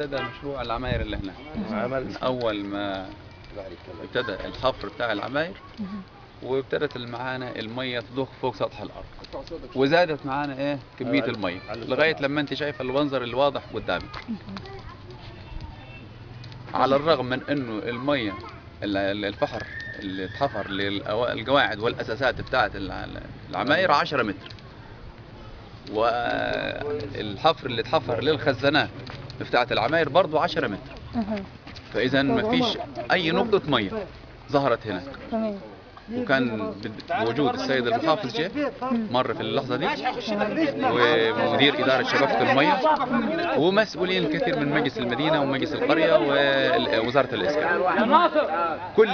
ابتدى مشروع العماير اللي هنا من اول ما ابتدى الحفر بتاع العماير وابتدت معانا الميه تضخ فوق سطح الارض وزادت معانا ايه كميه الميه لغايه لما انت شايفه المنظر الواضح قدامك على الرغم من انه الميه ال- ال- الفحر اللي اتحفر للقواعد والاساسات بتاعت الع- العماير 10 متر والحفر اللي اتحفر للخزانات بتاعت العماير برضه 10 متر فاذا ما فيش اي نقطه ميه ظهرت هناك تمام وكان بوجود السيد المحافظ جه مر في اللحظه دي ومدير اداره شبكه الميه ومسؤولين كثير من مجلس المدينه ومجلس القريه ووزاره الاسكان كل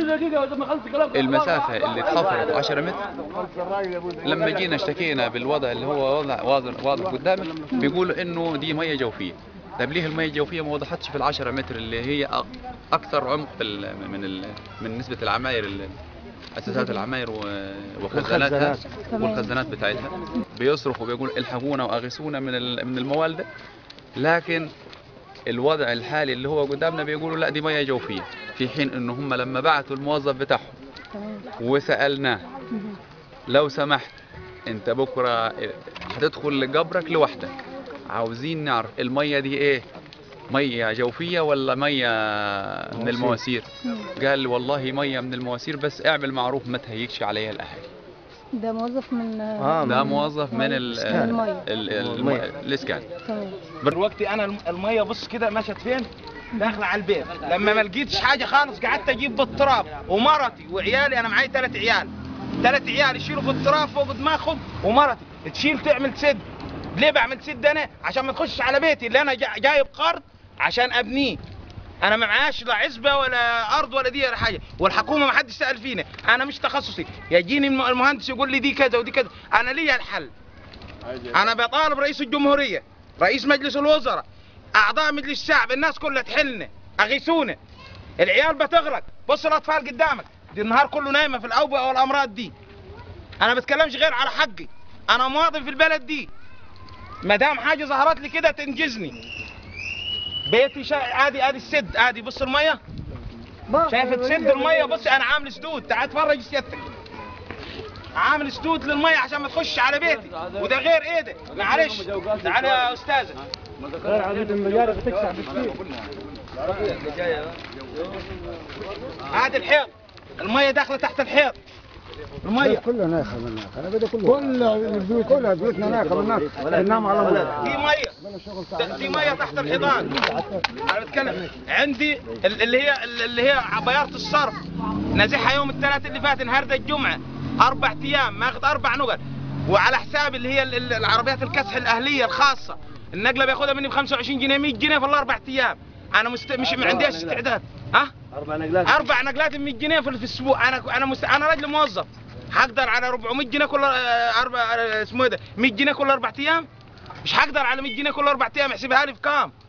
المسافه اللي اتحفرت 10 متر لما جينا اشتكينا بالوضع اللي هو وضع واضح, واضح قدامك بيقولوا انه دي ميه جوفيه طيب ليه الميه الجوفيه ما وضحتش في ال 10 متر اللي هي أق- اكثر عمق في ال- من ال- من نسبه العماير ال- اساسات العماير و- وخزاناتها تمام. والخزانات بتاعتها بيصرخوا بيقول الحقونا واغيثونا من ال- من الموال ده لكن الوضع الحالي اللي هو قدامنا بيقولوا لا دي ميه جوفيه في حين انه هم لما بعتوا الموظف بتاعهم تمام وسالناه لو سمحت انت بكره هتدخل لقبرك لوحدك عاوزين نعرف الميه دي ايه ميه جوفيه ولا ميه من المواسير قال لي والله ميه من المواسير بس اعمل معروف ما تهيكش عليها الاهالي ده موظف من آه، ده موظف من ال المية. ال- ال- الاسكان تمام دلوقتي انا الم- الميه بص كده مشت فين داخله على البيت لما ما لقيتش حاجه خالص قعدت اجيب بالتراب ومرتي وعيالي انا معي ثلاث عيال ثلاث عيال يشيلوا في التراب فوق دماغهم ومرتي تشيل تعمل سد ليه بعمل سد انا عشان ما تخش على بيتي اللي انا جا- جايب قرض عشان ابنيه انا ما معاش لا عزبه ولا ارض ولا دي ولا حاجه والحكومه ما حدش سال فينا انا مش تخصصي يجيني الم- المهندس يقول لي دي كذا ودي كذا انا ليا الحل انا بطالب رئيس الجمهوريه رئيس مجلس الوزراء اعضاء مجلس الشعب الناس كلها تحلنا اغيثونا العيال بتغرق بص الاطفال قدامك دي النهار كله نايمه في الاوبئه والامراض دي انا ما بتكلمش غير على حقي انا مواطن في البلد دي ما دام حاجه ظهرت لي كده تنجزني بيتي شا... ادي ادي السد ادي بص الميه شايف تسد الميه بص انا عامل سدود تعال اتفرج سيادتك عامل سدود للميه عشان ما تخش على بيتي وده غير ايه ده معلش تعال يا استاذه هذا الحيط الميه داخله تحت الحيط الميه كله ناخذ من ناخذ انا بدي كله كل البيوت كلها بيوتنا ناخذ من ناخذ بننام على ميه في ميه ده- في ميه تحت الحيطان انا بتكلم عندي ال- اللي هي اللي هي بيارة الصرف نازحها يوم الثلاث اللي فات النهارده الجمعه اربع ايام ماخذ اربع نقل وعلى حساب اللي هي ال- ال- العربيات الكسح الاهليه الخاصه النقله بياخذها مني ب 25 جنيه 100 جنيه في الاربع ايام انا مست... مش ما عنديش استعداد ها اربع نقلات اربع نقلات ب 100 جنيه في في الاسبوع انا انا مست... انا راجل موظف هقدر على 400 جنيه كل آه، اربع آه، اسمه ايه ده 100 جنيه كل اربع ايام مش هقدر على 100 جنيه كل اربع ايام احسبها لي في كام